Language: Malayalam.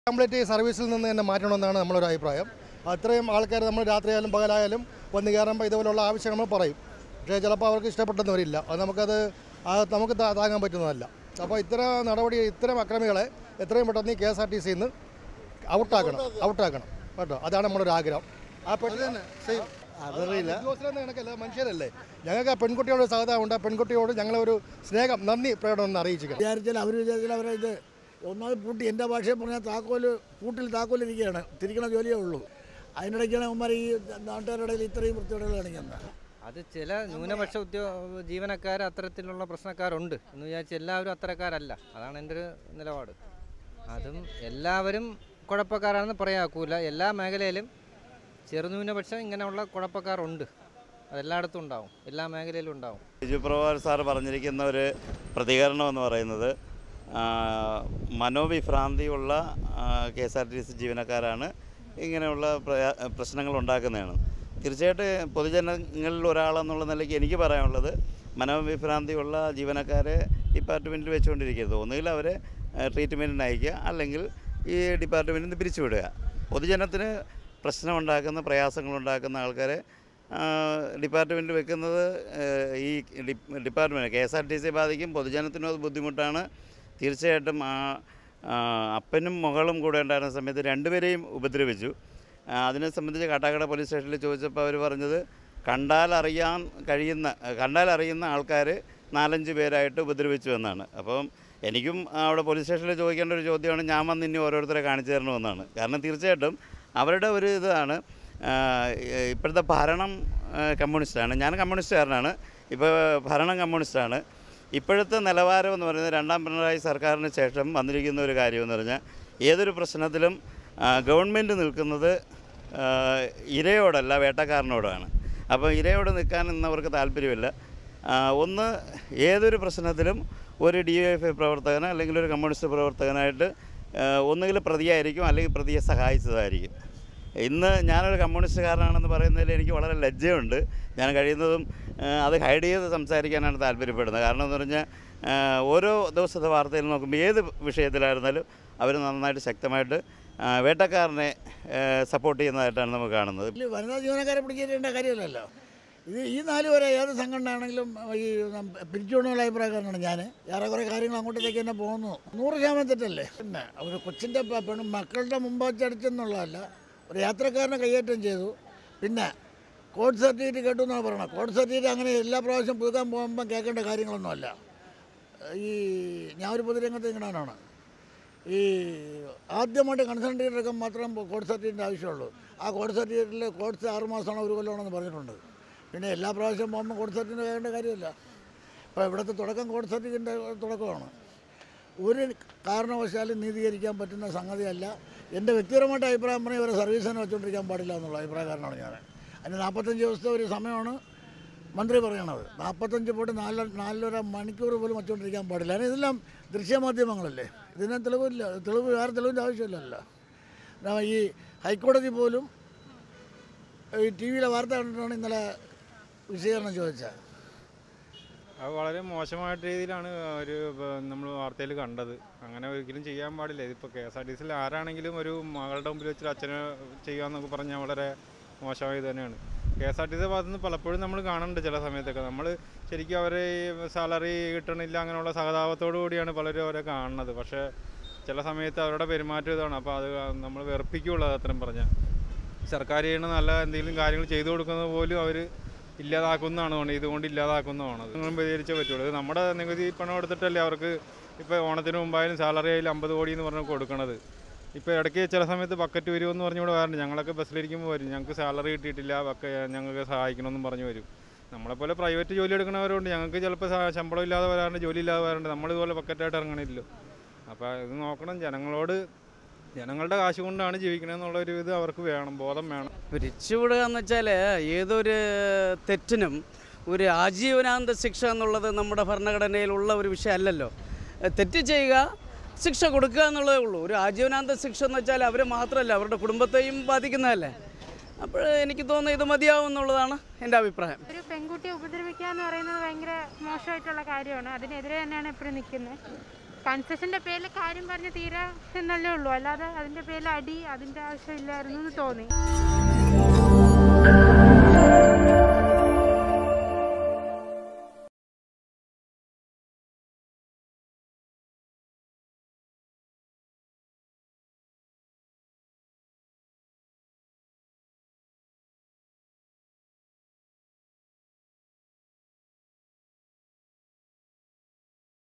കംപ്ലീറ്റ് ഈ സർവീസിൽ നിന്ന് തന്നെ മാറ്റണമെന്നാണ് നമ്മളൊരു അഭിപ്രായം അത്രയും ആൾക്കാർ നമ്മൾ രാത്രിയായാലും പകലായാലും വന്ന് കയറുമ്പോൾ ഇതുപോലുള്ള ആവശ്യങ്ങൾ നമ്മൾ പറയും പക്ഷേ ചിലപ്പോൾ അവർക്ക് ഇഷ്ടപ്പെട്ടെന്ന് വരില്ല അത് നമുക്കത് ആ നമുക്ക് താ- താങ്ങാൻ പറ്റുന്നതല്ല അപ്പോൾ ഇത്തരം നടപടി ഇത്തരം അക്രമികളെ എത്രയും പെട്ടെന്ന് ഈ കെ എസ് ആർ ടി സിയിൽ നിന്ന് ഔട്ടാക്കണം ഔട്ടാക്കണം കേട്ടോ അതാണ് നമ്മുടെ ആഗ്രഹം ആ പെട്ടെന്ന് അതറിയില്ല ഉദ്യോഗസ്ഥരെന്ന കണക്കല്ല മനുഷ്യരല്ലേ ഞങ്ങൾക്ക് ആ പെൺകുട്ടിയോട് സഹതാപം ഉണ്ട് ആ പെൺകുട്ടിയോട് ഞങ്ങളൊരു സ്നേഹം നന്ദി പ്രകടനം ഒന്ന് അറിയിച്ചിരിക്കണം വിചാരിച്ചാൽ അവർ വിചാരിച്ചാൽ അവരെ ഇത് ഒന്നാമത് പൂട്ടി എൻ്റെ ഭാഷയിൽ പറഞ്ഞാൽ താക്കോല് പൂട്ടിൽ താക്കോൽ ഇരിക്കുകയാണ് തിരിക്കണ ജോലിയേ ഉള്ളൂ അതിനിടയ്ക്കാണ് അവന്മാർ ഈ നാട്ടുകാരുടെ ഇടയിൽ ഇത്രയും വൃത്തികേടുകൾ കാണിക്കുന്നത് അത് ചില ന്യൂനപക്ഷ ഉദ്യോ ജീവനക്കാർ അത്തരത്തിലുള്ള പ്രശ്നക്കാരുണ്ട് എന്ന് വിചാരിച്ച് എല്ലാവരും അത്തരക്കാരല്ല അതാണ് എൻ്റെ ഒരു നിലപാട് അതും എല്ലാവരും കുഴപ്പക്കാരാണെന്ന് പറയാക്കൂല എല്ലാ മേഖലയിലും ചെറുന്യൂനപക്ഷം ഇങ്ങനെയുള്ള കുഴപ്പക്കാരുണ്ട് അതെല്ലായിടത്തും ഉണ്ടാവും എല്ലാ മേഖലയിലും ഉണ്ടാവും ബിജു പ്രഭാകർ സാർ പറഞ്ഞിരിക്കുന്ന ഒരു പ്രതികരണം എന്ന് പറയുന്നത് ആ, മനോവിഭ്രാന്തിയുള്ള K S R T C ജീവനക്കാരാണ് ഇങ്ങനെയുള്ള പ്രയാ- പ്രശ്നങ്ങൾ ഉണ്ടാക്കുന്നതാണ് തീർച്ചയായിട്ടും പൊതുജനങ്ങളിൽ ഒരാളെന്നുള്ള നിലയ്ക്ക് എനിക്ക് പറയാനുള്ളത് മനോവിഭ്രാന്തിയുള്ള ജീവനക്കാരെ ഡിപ്പാർട്ട്മെൻറ്റിൽ വെച്ചുകൊണ്ടിരിക്കരുത് ഒന്നുകിൽ അവരെ ട്രീറ്റ്മെൻറ്റിന് അയക്കുക അല്ലെങ്കിൽ ഈ ഡിപ്പാർട്ട്മെൻറ്റിൽ നിന്ന് പിരിച്ചുവിടുക പൊതുജനത്തിന് പ്രശ്നമുണ്ടാക്കുന്ന പ്രയാസങ്ങളുണ്ടാക്കുന്ന ആൾക്കാരെ ഡിപ്പാർട്ട്മെൻറ്റിൽ വെക്കുന്നത് ഏഹ്, ഈ ഡി- department K S R T C ബാധിക്കും പൊതുജനത്തിനും അത് ബുദ്ധിമുട്ടാണ് തീർച്ചയായിട്ടും ആ ആ, അപ്പനും മകളും കൂടെ ഉണ്ടായിരുന്ന സമയത്ത് രണ്ടുപേരെയും ഉപദ്രവിച്ചു ആ, അതിനെ സംബന്ധിച്ച് കാട്ടാക്കട പോലീസ് സ്റ്റേഷനിൽ ചോദിച്ചപ്പോൾ അവർ പറഞ്ഞത് കണ്ടാൽ അറിയാൻ കഴിയുന്ന കണ്ടാൽ അറിയുന്ന ആൾക്കാർ നാലഞ്ച് പേരായിട്ട് ഉപദ്രവിച്ചു എന്നാണ് അപ്പം എനിക്കും അവിടെ പോലീസ് സ്റ്റേഷനിൽ ചോദിക്കേണ്ട ഒരു ചോദ്യമാണ് ഞാൻ വന്ന് ഇനി ഓരോരുത്തരെ കാണിച്ചു തരണമെന്നാണ് കാരണം തീർച്ചയായിട്ടും അവരുടെ ഒരു ഇതാണ് ആ, ഇപ്പോഴത്തെ ഭരണം ആ, കമ്മ്യൂണിസ്റ്റാണ് ഞാൻ കമ്മ്യൂണിസ്റ്റുകാരനാണ് ഇപ്പോൾ ഭരണം കമ്മ്യൂണിസ്റ്റാണ് ഇപ്പോഴത്തെ നിലവാരം എന്ന് പറയുന്നത് രണ്ടാം പിണറായി സർക്കാരിന് ശേഷം വന്നിരിക്കുന്ന ഒരു കാര്യമെന്ന് പറഞ്ഞാൽ ഏതൊരു പ്രശ്നത്തിലും ആ, ഗവൺമെൻറ് നിൽക്കുന്നത് ആ, ഇരയോടല്ല വേട്ടക്കാരനോടാണ് അപ്പോൾ ഇരയോട് നിൽക്കാൻ ഇന്നവർക്ക് താല്പര്യമില്ല ആ, ഒന്ന് ഏതൊരു പ്രശ്നത്തിലും ഒരു ഡി എഫ് ഐ പ്രവർത്തകന് അല്ലെങ്കിൽ ഒരു കമ്മ്യൂണിസ്റ്റ് പ്രവർത്തകനായിട്ട് ആ, ഒന്നുകിൽ പ്രതിയായിരിക്കും അല്ലെങ്കിൽ പ്രതിയെ സഹായിച്ചതായിരിക്കും ഇന്ന് ഞാനൊരു കമ്മ്യൂണിസ്റ്റുകാരനാണെന്ന് പറയുന്നതിൽ എനിക്ക് വളരെ ലജ്ജയുണ്ട് ഞാൻ കഴിയുന്നതും ആ, അത് ഹൈഡ് ചെയ്ത് സംസാരിക്കാനാണ് താല്പര്യപ്പെടുന്നത് കാരണം എന്ന് പറഞ്ഞാൽ ആ, ഓരോ ദിവസത്തെ വാർത്തയിൽ നോക്കുമ്പോൾ ഏത് വിഷയത്തിലായിരുന്നാലും അവർ നന്നായിട്ട് ശക്തമായിട്ട് ആ, വേട്ടക്കാരനെ സപ്പോർട്ട് ചെയ്യുന്നതായിട്ടാണ് നമുക്ക് കാണുന്നത് ഇതിൽ വനിതാ ജീവനക്കാരെ പിടിച്ചിട്ടേണ്ട കാര്യമില്ലല്ലോ ഇത് ഈ നാല് വരെ ഏത് സംഘടനയാണെങ്കിലും ഈ പിരിച്ചുകൊണ്ടുള്ള അഭിപ്രായക്കാരനാണ് ഞാൻ ഏറെക്കുറെ കാര്യങ്ങൾ അങ്ങോട്ടേക്ക് തന്നെ പോകുന്നു നൂറ് ശതമാനം തെറ്റല്ലേ പിന്നെ ഒരു കൊച്ചിൻ്റെ പ- പെണ്ണ് മക്കളുടെ മുമ്പ് വെച്ചടിച്ചെന്നുള്ളതല്ല ഒരു യാത്രക്കാരനെ കൈയേറ്റം ചെയ്തു പിന്നെ കോഡ് സർട്ടിഫിക്കറ്റ് കേട്ടു എന്നാണ് പറയണത് കോഡ് സർട്ടിഫിക്കറ്റ് അങ്ങനെ എല്ലാ പ്രാവശ്യം പുതുക്കാൻ പോകുമ്പം കേൾക്കേണ്ട കാര്യങ്ങളൊന്നുമല്ല ഈ ഞാൻ ഒരു പൊതുരംഗത്ത് ഇങ്ങനെയാണ് ഈ ആദ്യമായിട്ട് കൺസൾട്ട് എടുക്കാൻ മാത്രം കോഡ് സർട്ടിഫിക്കറ്റിൻ്റെ ആവശ്യമുള്ളൂ ആ കോഡ് സർട്ടിഫിക്കറ്റിൽ കോഴ്സ് ആറ് മാസമാണോ ഒരു കൊല്ലമാണെന്ന് പറഞ്ഞിട്ടുണ്ട് പിന്നെ എല്ലാ പ്രാവശ്യം പോകുമ്പോൾ കോഡ് സർട്ടിഫിക്കറ്റ് കേൾക്കേണ്ട കാര്യമില്ല ഇപ്പോൾ ഇവിടുത്തെ തുടക്കം കോഡ് സർട്ടിഫിക്കറ്റിൻ്റെ തുടക്കമാണ് ഒരു കാരണവശാലും നീതീകരിക്കാൻ പറ്റുന്ന സംഗതിയല്ല എൻ്റെ വ്യക്തിപരമായിട്ട് അഭിപ്രായം പറഞ്ഞാൽ ഇവരെ സർവീസ് തന്നെ വെച്ചുകൊണ്ടിരിക്കാൻ പാടില്ല എന്നുള്ള അഭിപ്രായക്കാരനാണ് ഞാൻ അതിന് നാൽപ്പത്തഞ്ച് ദിവസത്തെ ഒരു സമയമാണ് മന്ത്രി പറയണത് നാൽപ്പത്തഞ്ച് പോയിട്ട് നാല് നാലര മണിക്കൂർ പോലും വച്ചുകൊണ്ടിരിക്കാൻ പാടില്ല കാരണം ഇതെല്ലാം ദൃശ്യമാധ്യമങ്ങളല്ലേ ഇതിന് തെളിവില്ല തെളിവ് വേറെ തെളിവിൻ്റെ ആവശ്യമില്ലല്ലോ എന്നാ ഈ ഹൈക്കോടതി പോലും ഈ ടി വിയിലെ വാർത്ത കണ്ടിട്ടാണ് ഇന്നലെ വിശദീകരണം ചോദിച്ചത് അത് വളരെ മോശമായിട്ട് രീതിയിലാണ് ഒരു നമ്മൾ വാർത്തയിൽ കണ്ടത് അങ്ങനെ ഒരിക്കലും ചെയ്യാൻ പാടില്ല ഇതിപ്പോൾ കെ എസ് ആർ ടി സിയിൽ ആരാണെങ്കിലും ഒരു മകളുടെ മുമ്പിൽ വെച്ചിട്ട് അച്ഛനെ ചെയ്യാമെന്നൊക്കെ പറഞ്ഞാൽ വളരെ മോശമായത് തന്നെയാണ് K S R T C ഭാഗത്തു നിന്ന് പലപ്പോഴും നമ്മൾ കാണുന്നുണ്ട് ചില സമയത്തൊക്കെ നമ്മൾ ശരിക്കും അവരെ സാലറി കിട്ടണില്ല അങ്ങനെയുള്ള സഹതാപത്തോടു കൂടിയാണ് പലരും അവരെ കാണുന്നത് പക്ഷേ ചില സമയത്ത് അവരുടെ പെരുമാറ്റം ഇതാണ് അപ്പോൾ അത് നമ്മൾ വെറുപ്പിക്കുള്ളൂ അത് അത്രയും പറഞ്ഞാൽ സർക്കാർ ചെയ്യുന്ന നല്ല എന്തെങ്കിലും കാര്യങ്ങൾ ചെയ്തു കൊടുക്കുന്നത് പോലും അവർ ഇല്ലാതാക്കുന്നതാണ് തോന്നുന്നത് ഇതുകൊണ്ട് ഇല്ലാതാക്കുന്നതാണ് അത് നിങ്ങളും പരിഹരിച്ചേ പറ്റുള്ളൂ ഇത് നമ്മുടെ നികുതി പണം എടുത്തിട്ടല്ലേ അവർക്ക് ഇപ്പോൾ ഓണത്തിന് മുമ്പായാലും സാലറി ആയാലും അമ്പത് കോടി എന്ന് പറഞ്ഞ് കൊടുക്കണത് ഇപ്പോൾ ഇടയ്ക്ക് ചില സമയത്ത് ബക്കറ്റ് വരുമെന്ന് പറഞ്ഞുകൂടെ വരണം ഞങ്ങളൊക്കെ ബസ്സിലിരിക്കുമ്പോൾ വരും ഞങ്ങൾക്ക് സാലറി കിട്ടിയിട്ടില്ല ബക്ക ഞങ്ങൾക്ക് സഹായിക്കണമെന്നും പറഞ്ഞു വരും നമ്മളെപ്പോലെ പ്രൈവറ്റ് ജോലി എടുക്കുന്നവരുണ്ട് ഞങ്ങൾക്ക് ചിലപ്പോൾ സ- ശമ്പളം ഇല്ലാതെ വരാറുണ്ട് ജോലി ഇല്ലാതെ വരാറുണ്ട് നമ്മളിതുപോലെ ബക്കറ്റായിട്ട് ഇറങ്ങണില്ലല്ലോ അപ്പോൾ ഇത് നോക്കണം ജനങ്ങളോട് ജനങ്ങളുടെ കാശ് കൊണ്ടാണ് ജീവിക്കണമെന്നുള്ള ഒരു ഇത് അവർക്ക് വേണം ബോധം വേണം പിരിച്ചുവിടുക എന്ന് വെച്ചാൽ ഏതൊരു തെറ്റിനും ഒരു ആജീവനാന്ത ശിക്ഷ എന്നുള്ളത് നമ്മുടെ ഭരണഘടനയിലുള്ള ഒരു വിഷയമല്ലല്ലോ എഹ് തെറ്റ് ചെയ്യുക ശിക്ഷ കൊടുക്കുക എന്നുള്ളതേ ഉള്ളൂ ഒരു ആജീവനാന്ത ശിക്ഷ എന്ന് വെച്ചാൽ അവരെ മാത്രമല്ല അവരുടെ കുടുംബത്തെയും ബാധിക്കുന്നതല്ലേ അപ്പോൾ എനിക്ക് തോന്നുന്നത് ഇത് മതിയാവും എന്നുള്ളതാണ് എൻ്റെ അഭിപ്രായം ഒരു പെൺകുട്ടിയെ ഉപദ്രവിക്കുക എന്ന് പറയുന്നത് ഭയങ്കര മോശമായിട്ടുള്ള കാര്യമാണ് അതിനെതിരെ തന്നെയാണ് എപ്പോഴും നിൽക്കുന്നത് കൺസെഷൻ്റെ പേരിൽ കാര്യം പറഞ്ഞ് തീരാ എന്നല്ലേ ഉള്ളൂ അല്ലാതെ അതിൻ്റെ പേരിൽ അടി അതിൻ്റെ ആവശ്യമില്ലായിരുന്നു എന്ന് തോന്നി